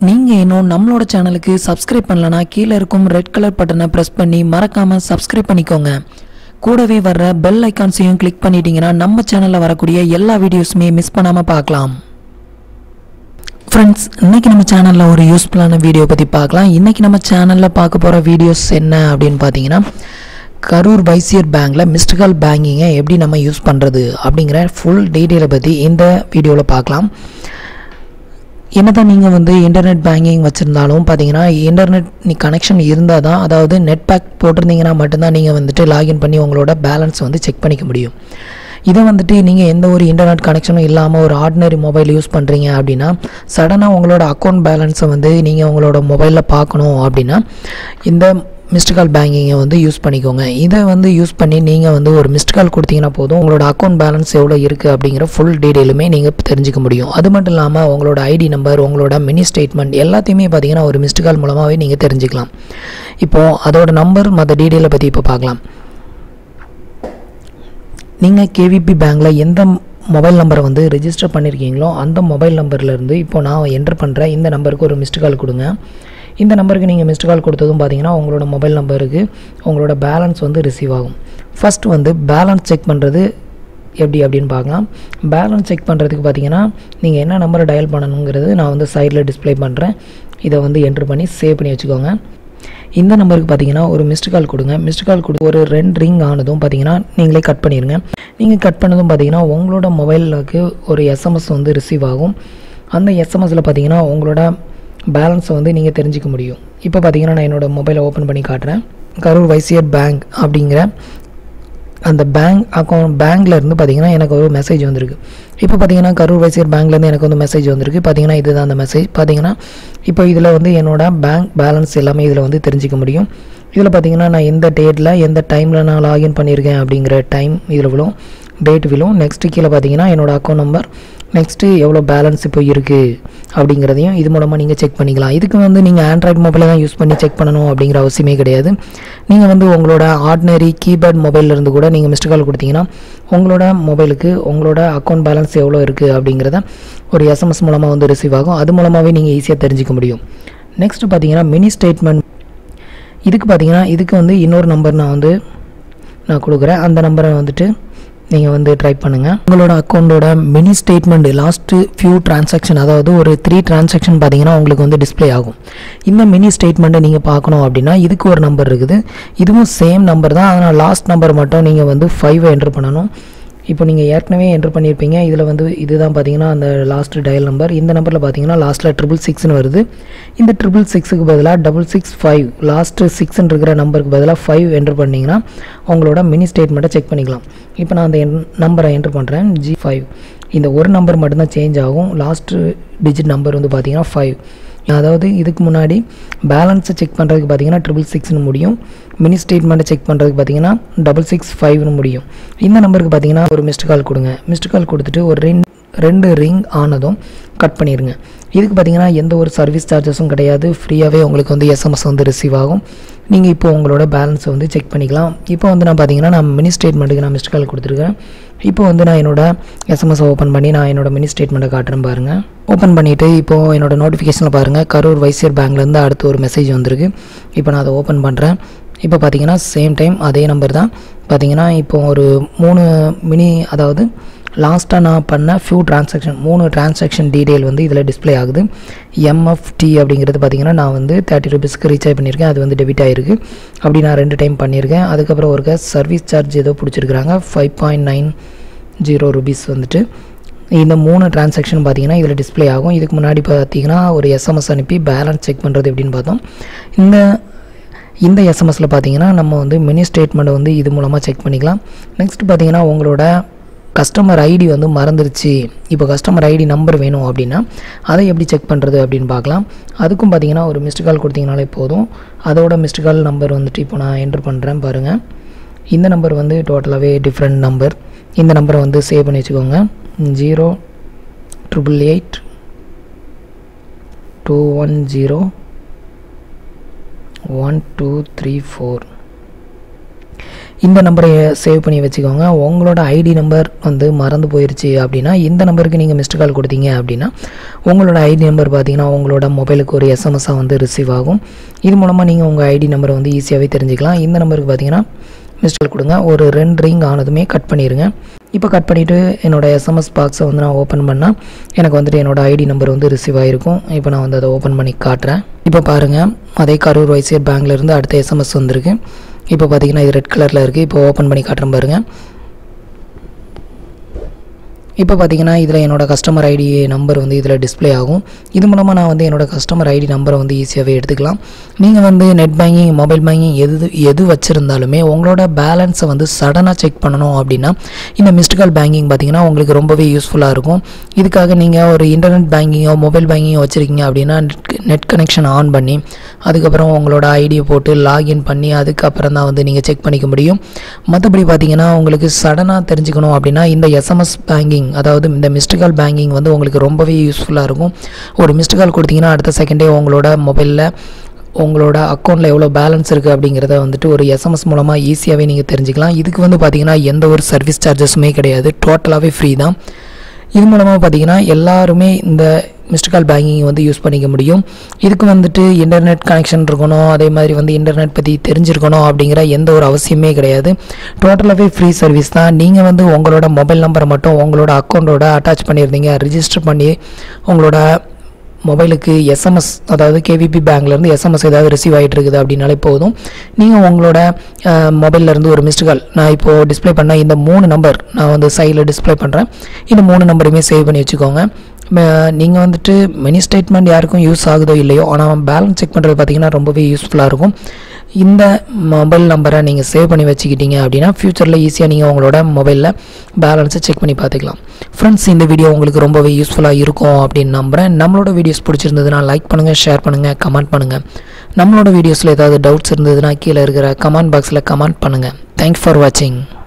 நீங்கள் இன்னும் நம்மளோட சேனலுக்கு சப்ஸ்கிரைப் பண்ணலனா கீழே இருக்கும் ரெட் கலர் பட்டனை ப்ரெஸ் பண்ணி மறக்காமல் சப்ஸ்கிரைப் பண்ணிக்கோங்க கூடவே வர்ற பெல் ஐக்கான்ஸையும் கிளிக் பண்ணிட்டீங்கன்னா நம்ம சேனலில் வரக்கூடிய எல்லா வீடியோஸுமே மிஸ் பண்ணாமல் பார்க்கலாம் ஃப்ரெண்ட்ஸ் இன்னைக்கு நம்ம சேனலில் ஒரு யூஸ்ஃபுல்லான வீடியோ பற்றி பார்க்கலாம் இன்னைக்கு நம்ம சேனலில் பார்க்க போகிற வீடியோஸ் என்ன அப்படின்னு பார்த்தீங்கன்னா கரூர் வைசியர் பேங்க்கில் மிஸ்டு கால் பேங்கிங்கை எப்படி நம்ம யூஸ் பண்ணுறது அப்படிங்கிற ஃபுல் டீட்டெயிலை பற்றி இந்த வீடியோவில் பார்க்கலாம் என்னதான் நீங்கள் வந்து இன்டர்நெட் பேங்கிங் வச்சுருந்தாலும் பார்த்தீங்கன்னா இன்டர்நெட் கனெக்ஷன் இருந்தால் தான் அதாவது நெட் பேக் போட்டிருந்தீங்கன்னா மட்டும்தான் நீங்கள் வந்துட்டு லாகின் பண்ணி உங்களோட பேலன்ஸ் வந்து செக் பண்ணிக்க முடியும் இதை வந்துட்டு நீங்கள் எந்த ஒரு இன்டர்நெட் கனெக்ஷனும் இல்லாமல் ஒரு ஆர்டினரி மொபைல் யூஸ் பண்ணுறீங்க அப்படின்னா சடனாக உங்களோட அக்கௌண்ட் பேலன்ஸை வந்து நீங்கள் உங்களோட மொபைலில் பார்க்கணும் அப்படின்னா இந்த மிஸ்டு கால் பேங்கிங்கை வந்து யூஸ் பண்ணிக்கோங்க இதை வந்து யூஸ் பண்ணி நீங்கள் வந்து ஒரு மிஸ்டு கால் கொடுத்தீங்கன்னா போதும் உங்களோட அக்கௌண்ட் பேலன்ஸ் எவ்வளோ இருக்குது அப்படிங்கிற ஃபுல் டீட்டெயிலுமே நீங்கள் தெரிஞ்சுக்க முடியும் அது மட்டும் இல்லாமல் உங்களோட ஐடி நம்பர் உங்களோட மினி ஸ்டேட்மெண்ட் எல்லாத்தையுமே பார்த்தீங்கன்னா ஒரு மிஸ்டு கால் மூலமாகவே நீங்கள் தெரிஞ்சுக்கலாம் இப்போது அதோட நம்பர் மற்ற டீட்டெயிலை பற்றி இப்போ பார்க்கலாம் நீங்கள் கேவிபி பேங்க்கில் எந்த மொபைல் நம்பரை வந்து ரெஜிஸ்டர் பண்ணியிருக்கீங்களோ அந்த மொபைல் நம்பர்லேருந்து இப்போ நான் என்டர் பண்ணுற இந்த நம்பருக்கு ஒரு மிஸ்டு கால் கொடுங்க இந்த நம்பருக்கு நீங்கள் மிஸ்டு கால் கொடுத்ததும் பார்த்தீங்கன்னா உங்களோட மொபைல் நம்பருக்கு உங்களோட பேலன்ஸ் வந்து ரிசீவ் ஆகும் ஃபஸ்ட் வந்து பேலன்ஸ் செக் பண்ணுறது எப்படி அப்படின்னு பார்க்கலாம் பேலன்ஸ் செக் பண்ணுறதுக்கு பார்த்தீங்கன்னா நீங்கள் என்ன நம்பரை டயல் பண்ணணுங்கிறது நான் வந்து சைடில் டிஸ்ப்ளே பண்ணுறேன் இதை வந்து என்ட்ரு பண்ணி சேவ் பண்ணி வச்சுக்கோங்க இந்த நம்பருக்கு பார்த்தீங்கன்னா ஒரு மிஸ்டு கால் கொடுங்க மிஸ்டு கால் கொடு ஒரு ரெண்டு ரிங் ஆனதும் பார்த்தீங்கன்னா நீங்களே கட் பண்ணிடுங்க நீங்கள் கட் பண்ணதும் பார்த்தீங்கன்னா உங்களோட மொபைலுக்கு ஒரு எஸ்எம்எஸ் வந்து ரிசீவ் ஆகும் அந்த எஸ்எம்எஸில் பார்த்தீங்கன்னா உங்களோட பேலன்ஸை வந்து நீங்கள் தெரிஞ்சிக்க முடியும் இப்போ பார்த்தீங்கன்னா நான் என்னோடய மொபைலை ஓப்பன் பண்ணி காட்டுறேன் கரூர் வைசியர் பேங்க் அப்படிங்கிற அந்த பேங்க் அக்கௌண்ட் பேங்க்ல இருந்து பார்த்தீங்கன்னா எனக்கு ஒரு மெசேஜ் வந்திருக்கு இப்போ பார்த்தீங்கன்னா கரூர் வைசியர் பேங்க்லேருந்து எனக்கு வந்து மெசேஜ் வந்திருக்கு பார்த்தீங்கன்னா இதுதான் அந்த மெசேஜ் பார்த்தீங்கன்னா இப்போ இதில் வந்து என்னோட பேங்க் பேலன்ஸ் எல்லாமே இதில் வந்து தெரிஞ்சிக்க முடியும் இதில் பார்த்தீங்கன்னா நான் எந்த டேட்டில் எந்த டைமில் நான் லாகின் பண்ணியிருக்கேன் அப்படிங்கிற டைம் இதில் விழும் டேட் விழும் நெக்ஸ்ட்டு கீழே பார்த்தீங்கன்னா என்னோடய அக்கௌண்ட் நம்பர் நெக்ஸ்ட்டு எவ்வளோ பேலன்ஸ் இப்போ இருக்குது அப்படிங்கிறதையும் இது மூலமாக நீங்கள் செக் பண்ணிக்கலாம் இதுக்கு வந்து நீங்கள் ஆண்ட்ராய்டு மொபைலை தான் யூஸ் பண்ணி செக் பண்ணணும் அப்படிங்கிற அவசியமே கிடையாது நீங்கள் வந்து உங்களோட ஆர்டினரி கீபேட் மொபைல்லேருந்து கூட நீங்கள் மிஸ்டு கால் கொடுத்தீங்கன்னா உங்களோட மொபைலுக்கு உங்களோட அக்கௌண்ட் பேலன்ஸ் எவ்வளோ இருக்குது அப்படிங்கிறத ஒரு எஸ்எம்எஸ் மூலமாக வந்து ரிசீவ் ஆகும் அது மூலமாகவே நீங்கள் ஈஸியாக தெரிஞ்சிக்க முடியும் நெக்ஸ்ட்டு பார்த்தீங்கன்னா மினி ஸ்டேட்மெண்ட் இதுக்கு பார்த்தீங்கன்னா இதுக்கு வந்து இன்னொரு நம்பர் நான் வந்து நான் கொடுக்குறேன் அந்த நம்பரை வந்துட்டு நீங்கள் வந்து ட்ரை பண்ணுங்கள் உங்களோட அக்கௌண்ட்டோட mini statement last few transaction அதாவது ஒரு த்ரீ டிரான்சாக்ஷன் பார்த்தீங்கன்னா உங்களுக்கு வந்து டிஸ்ப்ளே ஆகும் இந்த மினி ஸ்டேட்மெண்ட்டை நீங்கள் பார்க்கணும் அப்படின்னா இதுக்கு ஒரு நம்பர் இருக்குது இதுவும் சேம் நம்பர் தான் ஆனால் லாஸ்ட் நம்பர் மட்டும் நீங்கள் வந்து ஃபைவை என்ட்ரு பண்ணணும் இப்போ நீங்கள் ஏற்கனவே என்ட்ரு பண்ணியிருப்பீங்க இதில் வந்து இதுதான் பார்த்தீங்கன்னா அந்த லாஸ்ட் டயல் நம்பர் இந்த நம்பரில் பார்த்தீங்கன்னா லாஸ்ட்டில் ட்ரிபிள் சிக்ஸ்னு வருது இந்த ட்ரிபிள் சிக்ஸுக்கு பதிலாக டபுள் சிக்ஸ் ஃபைவ் லாஸ்ட்டு சிக்ஸ்ன்னு இருக்கிற நம்பருக்கு பதிலாக ஃபைவ் என்ட்ரு பண்ணிங்கன்னா உங்களோட மினி ஸ்டேட்மெண்ட்டை செக் பண்ணிக்கலாம் இப்போ நான் அந்த நம்பரை என்ட்ரு பண்ணுறேன் ஜி ஃபைவ் இந்த ஒரு நம்பர் மட்டும்தான் சேஞ்ச் ஆகும் லாஸ்ட்டு டிஜிட் நம்பர் வந்து பார்த்தீங்கன்னா ஃபைவ் அதாவது இதுக்கு முன்னாடி பேலன்ஸை செக் பண்ணுறதுக்கு பார்த்தீங்கன்னா ட்ரிபிள் சிக்ஸ்னு முடியும் மினி ஸ்டேட்மெண்ட்டை செக் பண்ணுறதுக்கு பார்த்தீங்கன்னா டபுள் சிக்ஸ் ஃபைவ்னு முடியும் இந்த நம்பருக்கு பார்த்தீங்கன்னா ஒரு மிஸ்டு கால் கொடுங்க மிஸ்டு கால் கொடுத்துட்டு ஒரு ரெண்டு ரெண்டு ரிங் ஆனதும் கட் பண்ணிடுங்க இதுக்கு பார்த்தீங்கன்னா எந்த ஒரு சர்வீஸ் சார்ஜஸும் கிடையாது ஃப்ரீயாகவே உங்களுக்கு வந்து எஸ்எம்எஸ் வந்து ரிசீவ் ஆகும் நீங்கள் இப்போ உங்களோட பேலன்ஸை வந்து செக் பண்ணிக்கலாம் இப்போ வந்து நான் பார்த்தீங்கன்னா நான் மினி ஸ்டேட்மெண்ட்டுக்கு நான் மிஸ்டு கால் கொடுத்துருக்கேன் இப்போ வந்து நான் என்னோட எஸ்எம்எஸ் ஓப்பன் பண்ணி நான் என்னோட மினி ஸ்டேட்மெண்ட்டை காட்டுறேன் பாருங்கள் ஓப்பன் பண்ணிவிட்டு இப்போது என்னோட நோட்டிஃபிகேஷனில் பாருங்கள் கரூர் வைசியர் பேங்க்லேருந்து அடுத்து ஒரு மெசேஜ் வந்திருக்கு இப்போ நான் அதை ஓப்பன் பண்ணுறேன் இப்போ பார்த்தீங்கன்னா சேம் டைம் அதே நம்பர் தான் பார்த்தீங்கன்னா இப்போ ஒரு மூணு மினி அதாவது லாஸ்ட்டாக நான் பண்ண ஃபியூ டிரான்சாக்ஷன் மூணு டிரான்சாக்ஷன் டீட்டெயில் வந்து இதில் டிஸ்ப்ளே ஆகுது எம்எஃப்டி அப்படிங்கிறது பார்த்தீங்கன்னா நான் வந்து தேர்ட்டி ருபீஸ்க்கு ரீசார்ஜ் பண்ணியிருக்கேன் அது வந்து டெபிட் ஆகிருக்கு அப்படி நான் ரெண்டு டைம் பண்ணியிருக்கேன் அதுக்கப்புறம் ஒரு சர்வீஸ் சார்ஜ் ஏதோ பிடிச்சிருக்கிறாங்க five point nine zero rupees வந்துட்டு இந்த மூணு டிரான்சாக்ஷன் பார்த்தீங்கன்னா இதில் டிஸ்ப்ளே ஆகும் இதுக்கு முன்னாடி பார்த்தீங்கன்னா ஒரு எஸ்எம்எஸ் அனுப்பி பேலன்ஸ் செக் பண்ணுறது எப்படின்னு பார்த்தோம் இந்த இந்த எஸ்எம்எஸில் பார்த்தீங்கன்னா நம்ம வந்து மினி ஸ்டேட்மெண்ட்டை வந்து இது மூலமாக செக் பண்ணிக்கலாம் நெக்ஸ்ட் பார்த்தீங்கன்னா உங்களோட கஸ்டமர் ஐடி வந்து மறந்துருச்சு இப்போ கஸ்டமர் ஐடி நம்பர் வேணும் அப்படின்னா அதை எப்படி செக் பண்ணுறது அப்படின்னு பார்க்கலாம் அதுக்கும் பார்த்தீங்கன்னா ஒரு மிஸ்டு கால் கொடுத்தீங்கனாலே போதும் அதோட மிஸ்டு கால் நம்பர் வந்துட்டு இப்போ நான் என்ட்ரு பண்ணுறேன் பாருங்கள் இந்த நம்பர் வந்து டோட்டலாகவே டிஃப்ரெண்ட் நம்பர் இந்த நம்பரை வந்து சேவ் பண்ணி வச்சுக்கோங்க zero triple eight two one zero one two three four இந்த நம்பரை சேவ் பண்ணி வச்சுக்கோங்க உங்களோட ஐடி நம்பர் வந்து மறந்து போயிருச்சு அப்படின்னா இந்த நம்பருக்கு நீங்கள் மிஸ்டு கால் கொடுத்தீங்க அப்படின்னா உங்களோட ஐடி நம்பர் பார்த்தீங்கன்னா உங்களோட மொபைலுக்கு ஒரு எஸ்எம்எஸ்ஸாக வந்து ரிசீவ் ஆகும் இது மூலமாக நீங்கள் உங்கள் ஐடி நம்பரை வந்து ஈஸியாகவே தெரிஞ்சுக்கலாம் இந்த நம்பருக்கு பார்த்தீங்கன்னா மிஸ்டு கால் கொடுங்க ஒரு ரெண்டு ரிங் ஆனதுமே கட் பண்ணிடுங்க இப்போ கட் பண்ணிவிட்டு என்னோடய எஸ்எம்எஸ் பாக்ஸை வந்து நான் ஓப்பன் பண்ணால் எனக்கு வந்துட்டு என்னோடய ஐடி நம்பர் வந்து ரிசீவ் ஆகிருக்கும் இப்போ நான் வந்து அதை ஓப்பன் பண்ணி காட்டுறேன் இப்போ பாருங்கள் அதே கரூர் வைசியர் பேங்க்லேருந்து அடுத்த எஸ்எம்எஸ் வந்திருக்கு இப்போ பார்த்தீங்கன்னா இது ரெட் கலரில் இருக்குது இப்போ ஓப்பன் பண்ணி காட்டுறேன் பாருங்கள் இப்போ பார்த்தீங்கன்னா இதில் என்னோடய கஸ்டமர் ஐடி நம்பர் வந்து இதில் டிஸ்ப்ளே ஆகும் இது மூலமாக நான் வந்து என்னோடய கஸ்டமர் ஐடி நம்பரை வந்து ஈஸியாகவே எடுத்துக்கலாம் நீங்கள் வந்து நெட் பேங்கிங் மொபைல் பேங்கிங் எது எது வச்சுருந்தாலுமே உங்களோட பேலன்ஸை வந்து சடனாக செக் பண்ணணும் அப்படின்னா இந்த மிஸ்டு கால் பேங்கிங் பார்த்தீங்கன்னா உங்களுக்கு ரொம்பவே யூஸ்ஃபுல்லாக இருக்கும் இதுக்காக நீங்கள் ஒரு இன்டர்நெட் பேங்கிங்கோ மொபைல் பேங்கிங்கோ வச்சுருக்கீங்க அப்படின்னா நெட் கனெக்ஷன் ஆன் பண்ணி அதுக்கப்புறம் உங்களோட ஐடியை போட்டு லாகின் பண்ணி அதுக்கப்புறம் தான் வந்து நீங்கள் செக் பண்ணிக்க முடியும் மற்றபடி பார்த்தீங்கன்னா உங்களுக்கு சடனாக தெரிஞ்சுக்கணும் அப்படின்னா இந்த எஸ்எம்எஸ் பேங்கிங் அதாவது இந்த மிஸ்டு கால் பேங்கிங் வந்து உங்களுக்கு ரொம்பவே யூஸ்ஃபுல்லாக இருக்கும் ஒரு மிஸ்டு கால் கொடுத்தீங்கன்னா அடுத்த செகண்டே உங்களோட மொபைலில் உங்களோட அக்கௌண்ட்டில் எவ்வளோ பேலன்ஸ் இருக்குது அப்படிங்கிறத வந்துட்டு ஒரு எஸ்எம்எஸ் மூலமாக ஈஸியாகவே நீங்கள் தெரிஞ்சுக்கலாம் இதுக்கு வந்து பார்த்தீங்கன்னா எந்த ஒரு சர்வீஸ் சார்ஜஸுமே கிடையாது டோட்டலாகவே ஃப்ரீ தான் இது மூலமாக பார்த்தீங்கன்னா எல்லாருமே இந்த மிஸ்டு கால் பேங்கிங் வந்து யூஸ் பண்ணிக்க முடியும் இதுக்கு வந்துட்டு இன்டர்நெட் கனெக்ஷன் இருக்கணும் அதே மாதிரி வந்து இன்டர்நெட் பற்றி தெரிஞ்சிருக்கணும் அப்படிங்கிற எந்த ஒரு அவசியமே கிடையாது டோட்டலாகவே ஃப்ரீ சர்வீஸ் தான் நீங்கள் வந்து உங்களோட மொபைல் நம்பரை மட்டும் உங்களோட அக்கௌண்ட்டோட அட்டாச் பண்ணியிருந்தீங்க ரிஜிஸ்டர் பண்ணி உங்களோட மொபைலுக்கு எஸ்எம்எஸ் அதாவது கேவிபி பேங்க்லேருந்து எஸ்எம்எஸ் ஏதாவது ரிசீவ் ஆகிட்டு இருக்குது அப்படின்னாலே போதும் நீங்கள் உங்களோட மொபைல்லேருந்து ஒரு மிஸ்டு கால் நான் இப்போது டிஸ்ப்ளே பண்ண இந்த மூணு நம்பர் நான் வந்து சைடில் டிஸ்ப்ளே பண்ணுறேன் இந்த மூணு நம்பருமே சேவ் பண்ணி வச்சுக்கோங்க நீங்கள் வந்துட்டு மினி ஸ்டேட்மெண்ட் யாருக்கும் யூஸ் ஆகுதோ இல்லையோ ஆனால் பேலன்ஸ் செக் பண்ணுறது பார்த்தீங்கன்னா ரொம்பவே யூஸ்ஃபுல்லாக இருக்கும் இந்த மொபைல் நம்பரை நீங்கள் சேவ் பண்ணி வச்சுக்கிட்டீங்க அப்படின்னா ஃப்யூச்சரில் ஈஸியாக நீங்கள் உங்களோட மொபைலில் பேலன்ஸை செக் பண்ணி பார்த்துக்கலாம் ஃப்ரெண்ட்ஸ் இந்த வீடியோ உங்களுக்கு ரொம்பவே யூஸ்ஃபுல்லாக இருக்கும் அப்படின்னு நம்புகிறேன் நம்மளோட வீடியோஸ் பிடிச்சிருந்ததுன்னா லைக் பண்ணுங்கள் ஷேர் பண்ணுங்கள் கமெண்ட் பண்ணுங்கள் நம்மளோட வீடியோஸில் ஏதாவது டவுட்ஸ் இருந்ததுன்னா கீழே இருக்கிற கமெண்ட் பாக்ஸில் கமெண்ட் பண்ணுங்கள் தேங்க்ஸ் ஃபார் வாட்சிங்